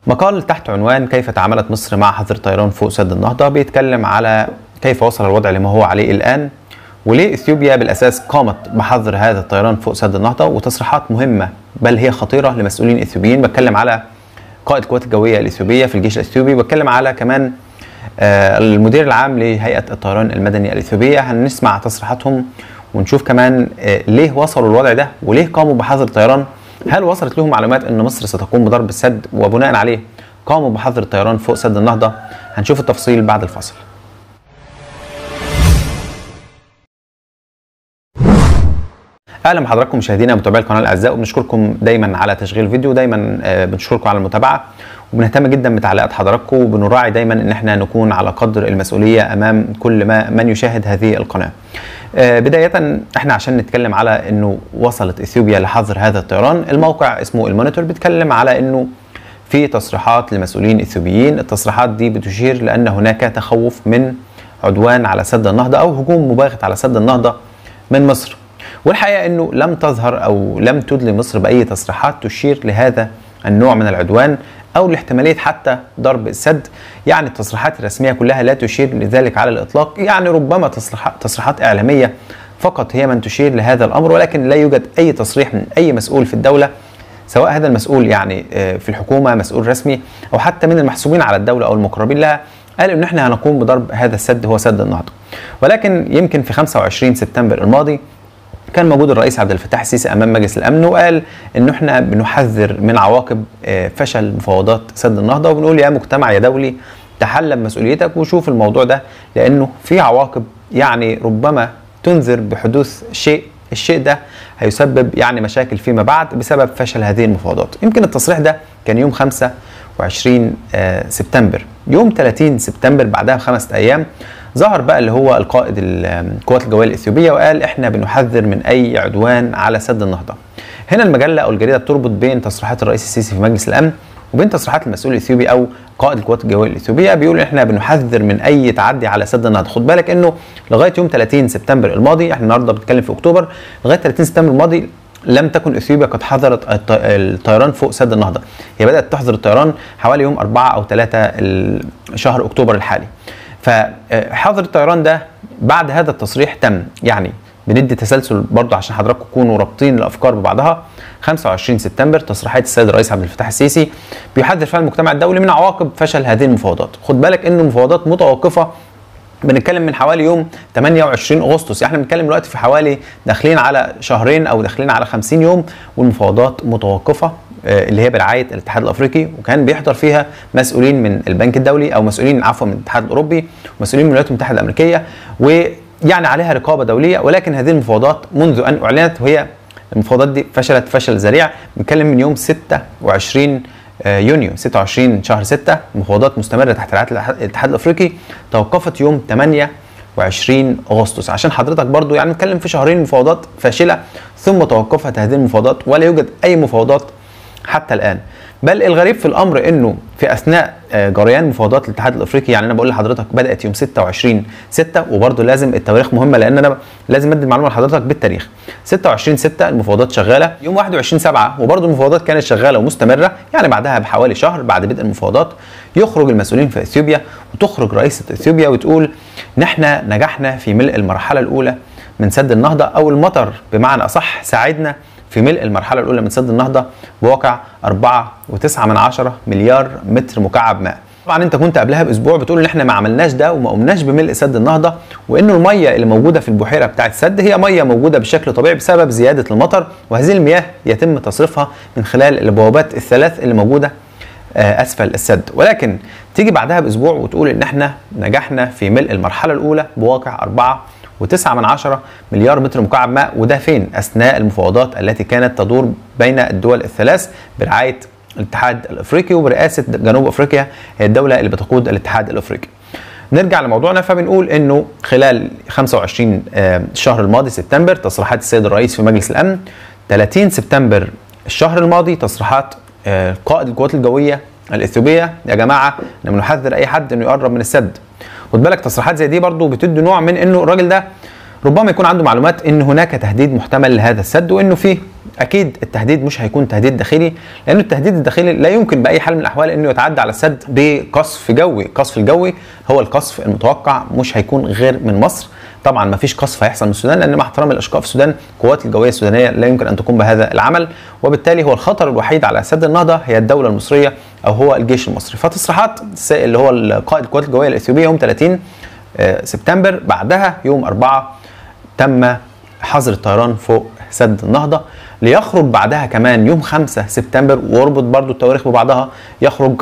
مقال تحت عنوان كيف تعاملت مصر مع حظر طيران فوق سد النهضة بيتكلم على كيف وصل الوضع لما هو عليه الآن وليه اثيوبيا بالاساس قامت بحظر هذا الطيران فوق سد النهضه وتصريحات مهمه بل هي خطيره لمسؤولين اثيوبيين بتكلم على قائد القوات الجويه الاثيوبيه في الجيش الاثيوبي بتكلم على كمان آه المدير العام لهيئه الطيران المدني الاثيوبيه هنسمع تصريحاتهم ونشوف كمان آه ليه وصلوا الوضع ده وليه قاموا بحظر الطيران هل وصلت لهم معلومات ان مصر ستقوم بضرب السد وبناء عليه قاموا بحظر الطيران فوق سد النهضه هنشوف التفاصيل بعد الفاصل اهلا بحضراتكم مشاهدينا متابعي القناه الاعزاء وبنشكركم دايما على تشغيل الفيديو دايما بنشكركم على المتابعه وبنهتم جدا بتعليقات حضراتكم وبنراعي دايما ان احنا نكون على قدر المسؤوليه امام كل ما من يشاهد هذه القناه. بدايه احنا عشان نتكلم على انه وصلت اثيوبيا لحظر هذا الطيران الموقع اسمه المونيتور بيتكلم على انه في تصريحات لمسؤولين اثيوبيين التصريحات دي بتشير لان هناك تخوف من عدوان على سد النهضه او هجوم مباغت على سد النهضه من مصر. والحقيقه انه لم تظهر او لم تدلي مصر باي تصريحات تشير لهذا النوع من العدوان او لاحتماليه حتى ضرب السد يعني التصريحات الرسميه كلها لا تشير لذلك على الاطلاق يعني ربما تصريحات تصريحات اعلاميه فقط هي من تشير لهذا الامر ولكن لا يوجد اي تصريح من اي مسؤول في الدوله سواء هذا المسؤول يعني في الحكومه مسؤول رسمي او حتى من المحسوبين على الدوله او المقربين لها قال ان احنا هنقوم بضرب هذا السد هو سد النهضه ولكن يمكن في 25 سبتمبر الماضي كان موجود الرئيس عبد الفتاح السيسي امام مجلس الامن وقال ان احنا بنحذر من عواقب فشل مفاوضات سد النهضه وبنقول يا مجتمع يا دولي تحلى بمسؤوليتك وشوف الموضوع ده لانه في عواقب يعني ربما تنذر بحدوث شيء الشيء ده هيسبب يعني مشاكل فيما بعد بسبب فشل هذه المفاوضات يمكن التصريح ده كان يوم 25 سبتمبر يوم 30 سبتمبر بعدها بخمسة ايام ظهر بقى اللي هو القائد القوات الجويه الاثيوبيه وقال احنا بنحذر من اي عدوان على سد النهضه. هنا المجله او الجريده بتربط بين تصريحات الرئيس السيسي في مجلس الامن وبين تصريحات المسؤول الاثيوبي او قائد القوات الجويه الاثيوبيه بيقول احنا بنحذر من اي تعدي على سد النهضه، خد بالك انه لغايه يوم 30 سبتمبر الماضي احنا النهارده بنتكلم في اكتوبر لغايه 30 سبتمبر الماضي لم تكن اثيوبيا قد حظرت الطيران فوق سد النهضه، هي بدات تحظر الطيران حوالي يوم 4 او 3 شهر اكتوبر الحالي. فحظر الطيران ده بعد هذا التصريح تم يعني بندي تسلسل برضه عشان حضراتكم تكونوا رابطين الافكار ببعضها 25 سبتمبر تصريحات السيد الرئيس عبد الفتاح السيسي بيحذر فيها المجتمع الدولي من عواقب فشل هذه المفاوضات خد بالك ان المفاوضات متوقفه بنتكلم من حوالي يوم 28 اغسطس احنا بنتكلم دلوقتي في حوالي داخلين على شهرين او داخلين على 50 يوم والمفاوضات متوقفه اللي هي برعايه الاتحاد الافريقي وكان بيحضر فيها مسؤولين من البنك الدولي او مسؤولين عفوا من الاتحاد الاوروبي ومسؤولين من الولايات المتحده الامريكيه ويعني عليها رقابه دوليه ولكن هذه المفاوضات منذ ان اعلنت وهي المفاوضات دي فشلت فشل ذريع بنتكلم من يوم 26 يونيو 26 شهر 6 مفاوضات مستمره تحت رعايه الاتحاد الافريقي توقفت يوم 8 و20 اغسطس عشان حضرتك برضو يعني نتكلم في شهرين مفاوضات فاشله ثم توقفت هذه المفاوضات ولا يوجد اي مفاوضات حتى الان بل الغريب في الامر انه في اثناء جريان مفاوضات الاتحاد الافريقي يعني انا بقول لحضرتك بدات يوم 26 6 وبرده لازم التواريخ مهمه لان انا لازم ادي المعلومه لحضرتك بالتاريخ 26 6 المفاوضات شغاله يوم 21 7 وبرده المفاوضات كانت شغاله ومستمره يعني بعدها بحوالي شهر بعد بدء المفاوضات يخرج المسؤولين في اثيوبيا وتخرج رئيسه اثيوبيا وتقول ان احنا نجحنا في ملء المرحله الاولى من سد النهضه او المطر بمعنى اصح ساعدنا في ملء المرحلة الأولى من سد النهضة بواقع 4.9 من عشرة مليار متر مكعب ماء طبعا انت كنت قبلها باسبوع بتقول ان احنا ما عملناش ده وما قمناش بملء سد النهضه وانه الميه اللي موجوده في البحيره بتاعه السد هي ميه موجوده بشكل طبيعي بسبب زياده المطر وهذه المياه يتم تصريفها من خلال البوابات الثلاث اللي موجوده اسفل السد ولكن تيجي بعدها باسبوع وتقول ان احنا نجحنا في ملء المرحله الاولى بواقع 4 وتسعة من عشرة مليار متر مكعب ماء وده فين أثناء المفاوضات التي كانت تدور بين الدول الثلاث برعاية الاتحاد الأفريقي وبرئاسة جنوب أفريقيا هي الدولة اللي بتقود الاتحاد الأفريقي نرجع لموضوعنا فبنقول انه خلال 25 الشهر الماضي سبتمبر تصريحات السيد الرئيس في مجلس الامن 30 سبتمبر الشهر الماضي تصريحات قائد القوات الجويه الاثيوبيه يا جماعه احنا بنحذر اي حد انه يقرب من السد خد بالك تصريحات زي دي برضو بتدي نوع من انه الراجل ده ربما يكون عنده معلومات ان هناك تهديد محتمل لهذا السد وانه فيه اكيد التهديد مش هيكون تهديد داخلي لان التهديد الداخلي لا يمكن باي حال من الاحوال انه يتعدى على السد بقصف جوي القصف الجوي هو القصف المتوقع مش هيكون غير من مصر طبعا ما فيش قصف هيحصل من السودان لان مع احترام الاشقاء في السودان القوات الجويه السودانيه لا يمكن ان تقوم بهذا العمل وبالتالي هو الخطر الوحيد على سد النهضه هي الدوله المصريه او هو الجيش المصري فتصريحات اللي هو قائد القوات الجويه الاثيوبيه يوم 30 سبتمبر بعدها يوم 4 تم حظر الطيران فوق سد النهضه ليخرج بعدها كمان يوم 5 سبتمبر واربط برضو التواريخ ببعضها يخرج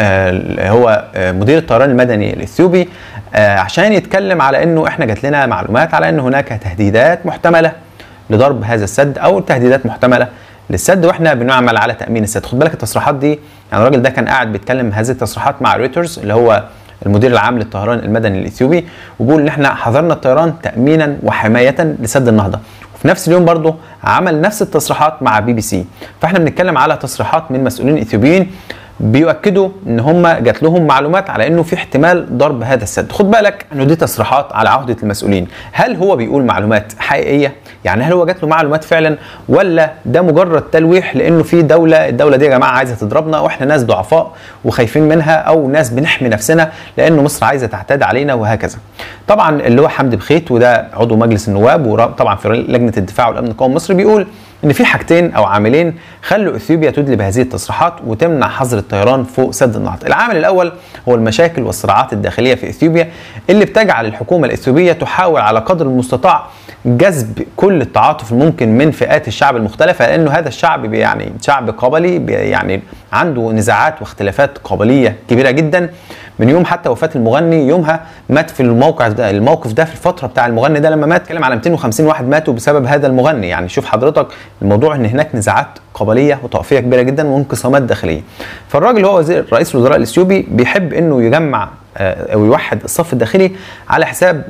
آه هو آه مدير الطيران المدني الاثيوبي آه عشان يتكلم على انه احنا جات لنا معلومات على ان هناك تهديدات محتمله لضرب هذا السد او تهديدات محتمله للسد واحنا بنعمل على تامين السد خد بالك التصريحات دي يعني الراجل ده كان قاعد بيتكلم هذه التصريحات مع رويترز اللي هو المدير العام للطيران المدني الاثيوبي وبيقول ان احنا حظرنا الطيران تامينا وحمايه لسد النهضه وفي نفس اليوم برضه عمل نفس التصريحات مع بي بي سي فاحنا بنتكلم على تصريحات من مسؤولين اثيوبيين بيؤكدوا ان هم جات لهم معلومات على انه في احتمال ضرب هذا السد خد بالك انه دي تصريحات على عهده المسؤولين هل هو بيقول معلومات حقيقيه يعني هل هو جات له معلومات فعلا ولا ده مجرد تلويح لانه في دوله الدوله دي يا جماعه عايزه تضربنا واحنا ناس ضعفاء وخايفين منها او ناس بنحمي نفسنا لانه مصر عايزه تعتدي علينا وهكذا طبعا اللي هو حمدي بخيت وده عضو مجلس النواب وطبعا في لجنه الدفاع والامن القومي المصري بيقول ان في حاجتين او عاملين خلوا اثيوبيا تدلي بهذه التصريحات وتمنع حظر الطيران فوق سد النهضه. العامل الاول هو المشاكل والصراعات الداخليه في اثيوبيا اللي بتجعل الحكومه الاثيوبيه تحاول على قدر المستطاع جذب كل التعاطف الممكن من فئات الشعب المختلفه لانه هذا الشعب يعني شعب قبلي يعني عنده نزاعات واختلافات قبليه كبيره جدا من يوم حتى وفاه المغني يومها مات في الموقع ده الموقف ده في الفتره بتاع المغني ده لما مات اتكلم على 250 واحد ماتوا بسبب هذا المغني يعني شوف حضرتك الموضوع ان هناك نزاعات قبليه وطائفيه كبيره جدا وانقسامات داخليه فالراجل هو وزير رئيس الوزراء الاثيوبي بيحب انه يجمع او يوحد الصف الداخلي على حساب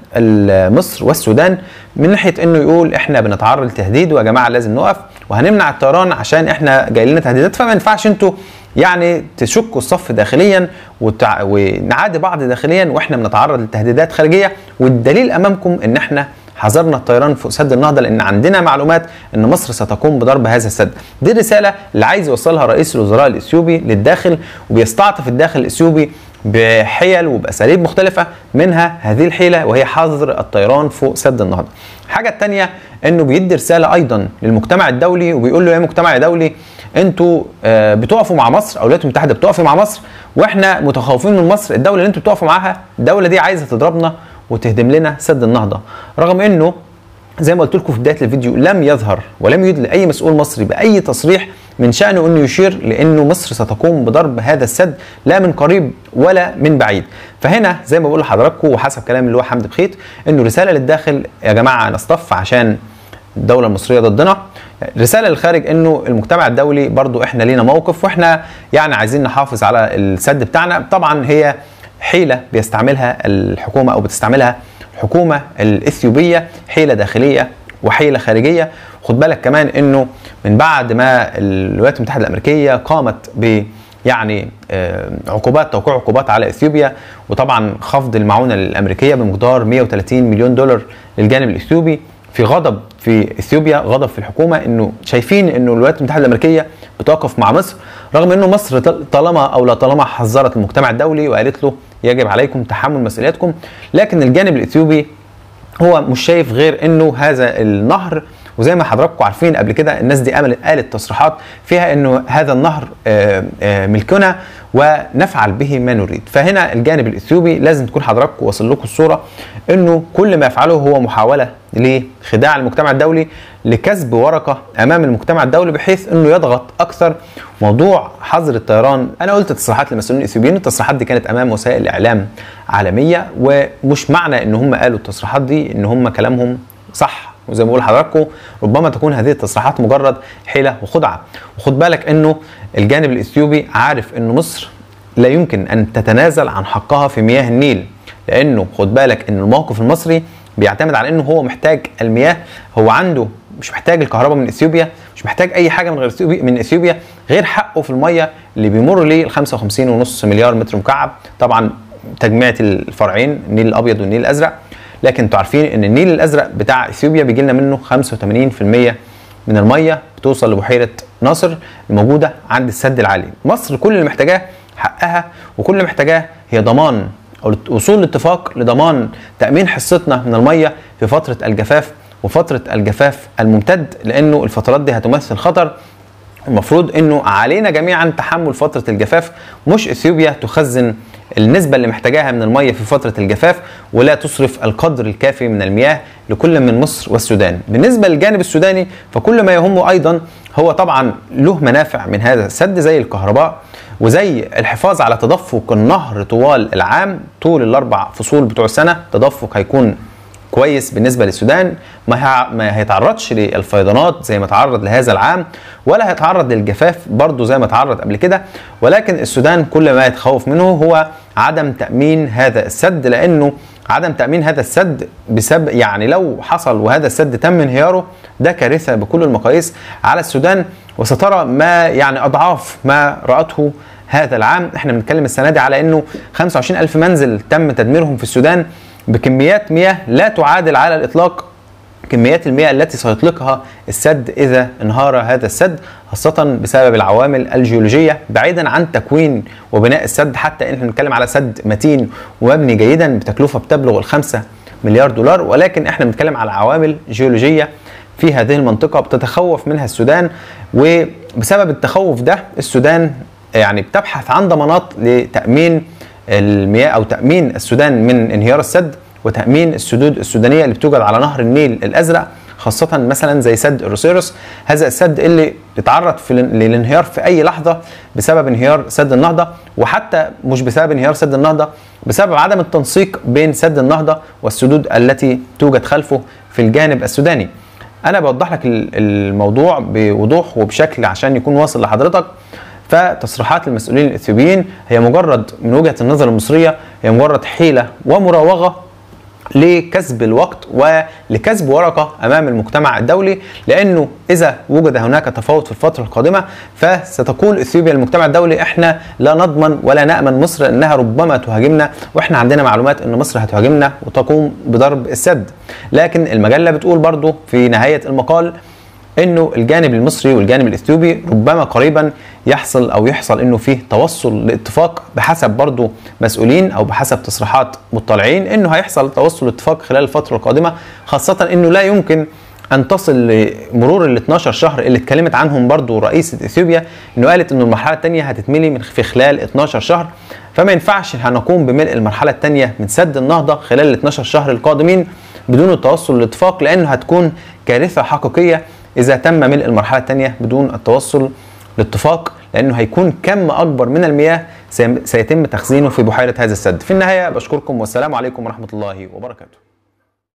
مصر والسودان من ناحيه انه يقول احنا بنتعرض لتهديد ويا جماعه لازم نقف وهنمنع الطيران عشان احنا جاي لنا تهديدات فما ينفعش انتوا يعني تشكوا الصف داخليا وتع... ونعادي بعض داخليا واحنا بنتعرض لتهديدات خارجيه والدليل امامكم ان احنا حذرنا الطيران فوق سد النهضه لان عندنا معلومات ان مصر ستقوم بضرب هذا السد دي الرساله اللي عايز يوصلها رئيس الوزراء الاثيوبي للداخل وبيستعطف الداخل الاثيوبي بحيل وباساليب مختلفه منها هذه الحيله وهي حظر الطيران فوق سد النهضه. الحاجه الثانيه انه بيدي رساله ايضا للمجتمع الدولي وبيقول له يا مجتمع دولي انتوا آه بتقفوا مع مصر او الولايات المتحده بتقفوا مع مصر واحنا متخوفين من مصر الدوله اللي انتوا بتقفوا معاها الدوله دي عايزه تضربنا وتهدم لنا سد النهضه رغم انه زي ما قلت لكم في بدايه الفيديو لم يظهر ولم يدلي اي مسؤول مصري باي تصريح من شانه انه يشير لانه مصر ستقوم بضرب هذا السد لا من قريب ولا من بعيد فهنا زي ما بقول لحضراتكم وحسب كلام اللي هو حمد بخيت انه رساله للداخل يا جماعه نصطف عشان الدوله المصريه ضدنا رساله للخارج انه المجتمع الدولي برضو احنا لينا موقف واحنا يعني عايزين نحافظ على السد بتاعنا طبعا هي حيله بيستعملها الحكومه او بتستعملها الحكومه الاثيوبيه حيله داخليه وحيله خارجيه خد بالك كمان انه من بعد ما الولايات المتحده الامريكيه قامت ب يعني عقوبات توقيع عقوبات على اثيوبيا وطبعا خفض المعونه الامريكيه بمقدار 130 مليون دولار للجانب الاثيوبي في غضب في اثيوبيا غضب في الحكومه انه شايفين انه الولايات المتحده الامريكيه بتقف مع مصر رغم انه مصر طالما او لا طالما حذرت المجتمع الدولي وقالت له يجب عليكم تحمل مسؤولياتكم لكن الجانب الاثيوبي هو مش شايف غير انه هذا النهر وزي ما حضراتكم عارفين قبل كده الناس دي قالت تصريحات فيها انه هذا النهر ملكنا ونفعل به ما نريد فهنا الجانب الاثيوبي لازم تكون حضراتكم واصل لكم الصوره انه كل ما يفعله هو محاوله لخداع المجتمع الدولي لكسب ورقه امام المجتمع الدولي بحيث انه يضغط اكثر موضوع حظر الطيران انا قلت تصريحات المسؤولين الاثيوبيين التصريحات دي كانت امام وسائل اعلام عالميه ومش معنى ان هم قالوا التصريحات دي ان هم كلامهم صح وزي ما بقول لحضراتكم ربما تكون هذه التصريحات مجرد حيله وخدعه وخد بالك انه الجانب الاثيوبي عارف ان مصر لا يمكن ان تتنازل عن حقها في مياه النيل لانه خد بالك ان الموقف المصري بيعتمد على انه هو محتاج المياه هو عنده مش محتاج الكهرباء من اثيوبيا مش محتاج اي حاجه من غير اثيوبيا من اثيوبيا غير حقه في الميه اللي بيمر ليه ال 55.5 مليار متر مكعب طبعا تجميعة الفرعين النيل الابيض والنيل الازرق لكن انتوا عارفين ان النيل الازرق بتاع اثيوبيا بيجي لنا منه 85% من الميه بتوصل لبحيره ناصر الموجوده عند السد العالي مصر كل اللي محتاجاه حقها وكل اللي محتاجاه هي ضمان او وصول لاتفاق لضمان تامين حصتنا من الميه في فتره الجفاف وفتره الجفاف الممتد لانه الفترات دي هتمثل خطر المفروض انه علينا جميعا تحمل فتره الجفاف مش اثيوبيا تخزن النسبة اللي محتاجاها من المية في فترة الجفاف ولا تصرف القدر الكافي من المياه لكل من مصر والسودان بالنسبة للجانب السوداني فكل ما يهمه أيضا هو طبعا له منافع من هذا السد زي الكهرباء وزي الحفاظ على تدفق النهر طوال العام طول الأربع فصول بتوع السنة تدفق هيكون كويس بالنسبه للسودان ما ما هيتعرضش للفيضانات زي ما تعرض لهذا العام ولا هيتعرض للجفاف برضه زي ما تعرض قبل كده ولكن السودان كل ما يتخوف منه هو عدم تامين هذا السد لانه عدم تامين هذا السد بسبب يعني لو حصل وهذا السد تم انهياره ده كارثه بكل المقاييس على السودان وسترى ما يعني اضعاف ما راته هذا العام احنا بنتكلم السنه دي على انه 25 الف منزل تم تدميرهم في السودان بكميات مياه لا تعادل على الاطلاق كميات المياه التي سيطلقها السد اذا انهار هذا السد خاصة بسبب العوامل الجيولوجية بعيدا عن تكوين وبناء السد حتى ان احنا بنتكلم على سد متين ومبني جيدا بتكلفة بتبلغ الخمسة مليار دولار ولكن احنا بنتكلم على عوامل جيولوجية في هذه المنطقة بتتخوف منها السودان وبسبب التخوف ده السودان يعني بتبحث عن ضمانات لتأمين المياه او تامين السودان من انهيار السد وتامين السدود السودانيه اللي بتوجد على نهر النيل الازرق خاصة مثلا زي سد الروسيروس هذا السد اللي يتعرض في للانهيار في أي لحظة بسبب انهيار سد النهضة وحتى مش بسبب انهيار سد النهضة بسبب عدم التنسيق بين سد النهضة والسدود التي توجد خلفه في الجانب السوداني أنا بوضح لك الموضوع بوضوح وبشكل عشان يكون واصل لحضرتك فتصريحات المسؤولين الاثيوبيين هي مجرد من وجهه النظر المصريه هي مجرد حيله ومراوغه لكسب الوقت ولكسب ورقه امام المجتمع الدولي لانه اذا وجد هناك تفاوض في الفتره القادمه فستقول اثيوبيا للمجتمع الدولي احنا لا نضمن ولا نامن مصر انها ربما تهاجمنا واحنا عندنا معلومات ان مصر هتهاجمنا وتقوم بضرب السد لكن المجله بتقول برضو في نهايه المقال انه الجانب المصري والجانب الاثيوبي ربما قريبا يحصل او يحصل انه فيه توصل لاتفاق بحسب برضه مسؤولين او بحسب تصريحات مطلعين انه هيحصل توصل لاتفاق خلال الفتره القادمه خاصه انه لا يمكن ان تصل لمرور ال 12 شهر اللي اتكلمت عنهم برضه رئيسه اثيوبيا انه قالت انه المرحله الثانيه هتتملي من في خلال 12 شهر فما ينفعش هنقوم بملء المرحله الثانيه من سد النهضه خلال ال 12 شهر القادمين بدون التوصل لاتفاق لانه هتكون كارثه حقيقيه اذا تم ملء المرحله الثانيه بدون التوصل لاتفاق لانه هيكون كم اكبر من المياه سيتم تخزينه في بحيره هذا السد في النهايه بشكركم والسلام عليكم ورحمه الله وبركاته